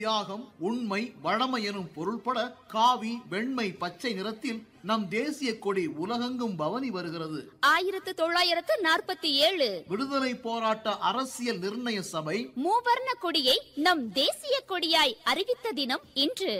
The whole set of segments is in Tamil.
தியாகம் உண்மை வளமை எனும் பொருள்பட காவி வெண்மை பச்சை நிறத்தில் நம் தேசிய கொடி உலகெங்கும் பவனி வருகிறது ஆயிரத்து தொள்ளாயிரத்து நாற்பத்தி ஏழு விடுதலை போராட்ட அரசியல் நிர்ணய சபை மூவர்ண கொடியை நம் தேசிய கொடியாய் அறிவித்த தினம் இன்று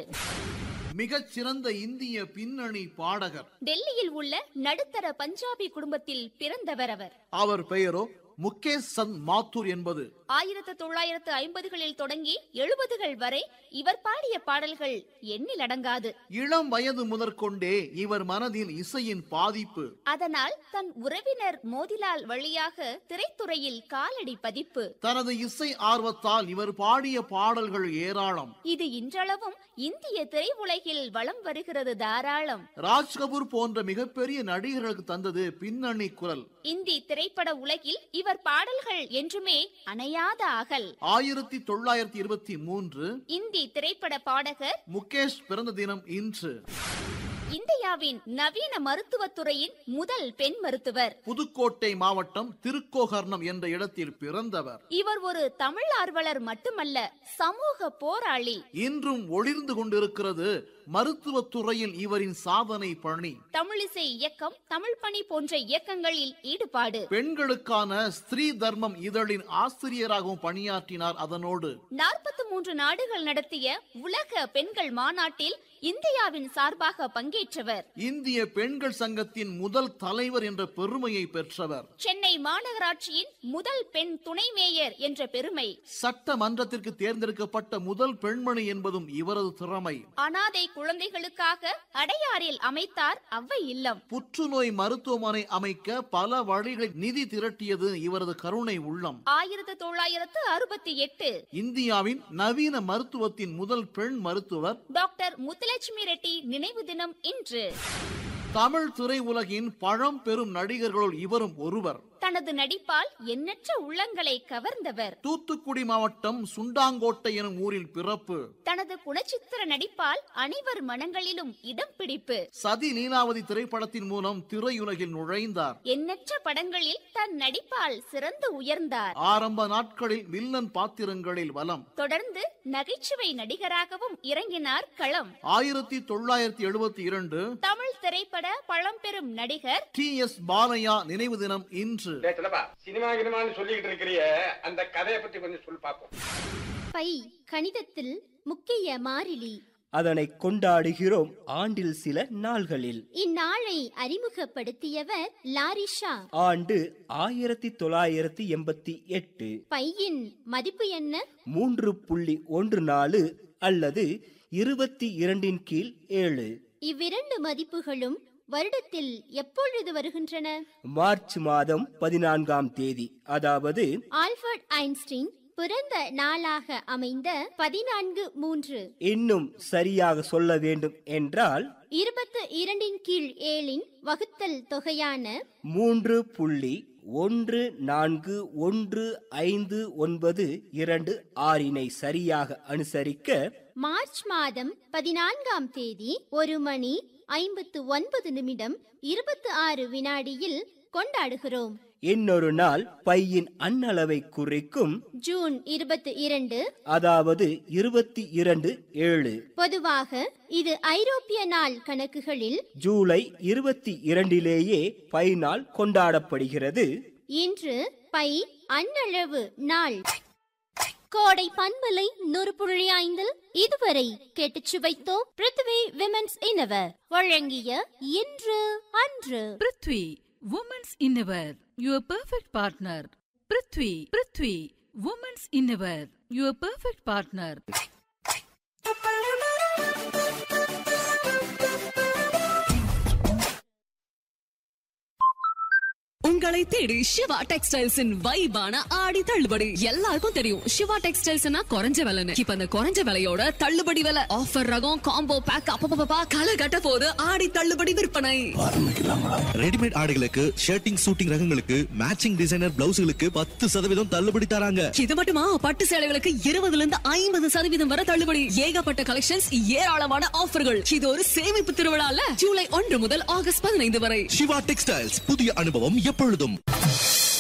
மிகச் சிறந்த இந்திய பின்னணி பாடகர் டெல்லியில் உள்ள நடுத்தர பஞ்சாபி குடும்பத்தில் பிறந்தவர் அவர் அவர் பெயரோ முகேஷ் சந்த் மாத்தூர் என்பது ஆயிரத்து தொள்ளாயிரத்து ஐம்பதுகளில் தொடங்கி எழுபதுகள் வரை இவர் பாடிய பாடல்கள் எண்ணில் அடங்காது இளம் வயது முதற்கொண்டே இவர் மனதில் இசையின் பாதிப்பு அதனால் தன் உறவினர் மோதிலால் வழியாக திரைத்துறையில் காலடி பதிப்பு தனது இசை ஆர்வத்தால் இவர் பாடிய பாடல்கள் ஏராளம் இது இன்றளவும் இந்திய திரையுலகில் வலம் வருகிறது தாராளம் ராஜ் கபூர் போன்ற மிகப்பெரிய நடிகர்களுக்கு தந்தது பின்னணி குரல் இந்தி திரைப்பட உலகில் இவர் பாடல்கள் என்றுமே அணையாத அகல் ஆயிரத்தி தொள்ளாயிரத்தி இருபத்தி மூன்று இந்தி திரைப்பட பாடகர் முகேஷ் பிறந்த தினம் இன்று இந்தியாவின் நவீன மருத்துவத்துறையின் முதல் பெண் மருத்துவர் புதுக்கோட்டை மாவட்டம் திருக்கோகர்ணம் என்ற இடத்தில் பிறந்தவர் இவர் ஒரு தமிழ் ஆர்வலர் மட்டுமல்ல சமூக போராளி இன்றும் ஒளிர்ந்து கொண்டிருக்கிறது மருத்துவத் துறையில் இவரின் சாதனை பணி தமிழிசை இயக்கம் தமிழ் பணி போன்ற இயக்கங்களில் ஈடுபாடு பெண்களுக்கான ஸ்திரீ தர்மம் இதழின் ஆசிரியராகவும் பணியாற்றினார் அதனோடு நாற்பத்தி மூன்று நாடுகள் நடத்திய உலக பெண்கள் மாநாட்டில் இந்தியாவின் சார்பாக பங்கேற்றவர் இந்திய பெண்கள் சங்கத்தின் முதல் தலைவர் என்ற பெருமையை பெற்றவர் சென்னை மாநகராட்சியின் முதல் பெண் துணை மேயர் என்ற பெருமை சட்டமன்றத்திற்கு தேர்ந்தெடுக்கப்பட்ட முதல் பெண்மணி என்பதும் இவரது திறமை அனாதை குழந்தைகளுக்காக அடையாறில் அமைத்தார் அவ்வை இல்லம் புற்றுநோய் மருத்துவமனை அமைக்க பல வழிகளில் நிதி திரட்டியது இவரது கருணை உள்ளம் ஆயிரத்து தொள்ளாயிரத்து அறுபத்தி எட்டு இந்தியாவின் நவீன மருத்துவத்தின் முதல் பெண் மருத்துவர் டாக்டர் முத்துலட்சுமி ரெட்டி நினைவு தினம் இன்று தமிழ் திரையுலகின் பழம்பெரும் நடிகர்களுள் இவரும் ஒருவர் தனது நடிப்பால் எண்ணற்ற உள்ளங்களை கவர்ந்தவர் தூத்துக்குடி மாவட்டம் சுண்டாங்கோட்டை எனும் ஊரில் பிறப்பு தனது குணச்சித்திர நடிப்பால் அனைவர் மனங்களிலும் இடம் பிடிப்பு சதி லீலாவதி திரைப்படத்தின் மூலம் திரையுலகில் நுழைந்தார் எண்ணற்ற படங்களில் தன் நடிப்பால் சிறந்து உயர்ந்தார் ஆரம்ப நாட்களில் வில்லன் பாத்திரங்களில் வலம் தொடர்ந்து நகைச்சுவை நடிகராகவும் இறங்கினார் களம் ஆயிரத்தி தொள்ளாயிரத்தி எழுபத்தி இரண்டு தமிழ் திரைப்பட பழம்பெரும் நடிகர் டி எஸ் பாலையா நினைவு தினம் இன்று டேய் சிலப்பா சினிமா கினிமான்னு சொல்லிக்கிட்டு இருக்கிறிய அந்த கதையை பத்தி கொஞ்சம் சொல்லி பார்ப்போம் பை கணிதத்தில் முக்கிய மாறிலி அதனை கொண்டாடுகிறோம் ஆண்டில் சில நாள்களில் இந்நாளை அறிமுகப்படுத்தியவர் லாரிஷா ஆண்டு ஆயிரத்தி தொள்ளாயிரத்தி எண்பத்தி எட்டு பையின் மதிப்பு என்ன மூன்று புள்ளி ஒன்று நாலு அல்லது இருபத்தி இரண்டின் கீழ் ஏழு இவ்விரண்டு மதிப்புகளும் வருடத்தில் எப்பொழுது வருகின்றன மார்ச் மாதம் பதினான்காம் தேதி அதாவது ஆல்பர்ட் ஐன்ஸ்டீன் பிறந்த நாளாக அமைந்த பதினான்கு மூன்று இன்னும் சரியாக சொல்ல வேண்டும் என்றால் இருபத்து இரண்டின் கீழ் ஏழின் வகுத்தல் தொகையான மூன்று புள்ளி ஒன்று நான்கு ஒன்று ஐந்து ஒன்பது இரண்டு ஆறினை சரியாக அனுசரிக்க மார்ச் மாதம் பதினான்காம் தேதி ஒரு மணி ஐம்பத்து ஒன்பது நிமிடம் இருபத்தி ஆறு வினாடியில் கொண்டாடுகிறோம் இன்னொரு நாள் பையின் அன்னளவை குறிக்கும் ஜூன் இருபத்தி இரண்டு அதாவது இருபத்தி இரண்டு ஏழு பொதுவாக இது ஐரோப்பிய நாள் கணக்குகளில் ஜூலை இருபத்தி இரண்டிலேயே பை நாள் கொண்டாடப்படுகிறது இன்று பை அன்னளவு நாள் கோடை பண்பலை நூறு புள்ளி ஐந்தில் இதுவரை கேட்டுச் சுவைத்தோம் பிருத்வி விமென்ஸ் இனவர் வழங்கிய இன்று அன்று prithvi women's innerwear your perfect partner prithvi prithvi women's innerwear your perfect partner உங்களை தேடி சிவா டெக்ஸ்டைல்ஸின் வைபான ஆடி தள்ளுபடி எல்லாருக்கும் தெரியும் சிவா டெக்ஸ்டைல்ஸ்னா குறைஞ்ச விலைன்னு இப்ப அந்த குறைஞ்ச விலையோட தள்ளுபடி விலை ஆஃபர் ரகம் காம்போ பேக் அப்பப்பா களை கட்ட போது ஆடி தள்ளுபடி விற்பனை ரெடிமேட் ஆடைகளுக்கு ஷர்ட்டிங் சூட்டிங் ரகங்களுக்கு மேட்சிங் டிசைனர் பிளவுஸ்களுக்கு பத்து சதவீதம் தள்ளுபடி தராங்க இது மட்டுமா பட்டு சேலைகளுக்கு இருபதுல இருந்து ஐம்பது சதவீதம் வரை தள்ளுபடி ஏகப்பட்ட கலெக்ஷன்ஸ் ஏராளமான ஆஃபர்கள் இது ஒரு சேமிப்பு திருவிழால ஜூலை ஒன்று முதல் ஆகஸ்ட் பதினைந்து வரை சிவா டெக்ஸ்டைல்ஸ் புதிய அனுபவம் எப்பொழுதும்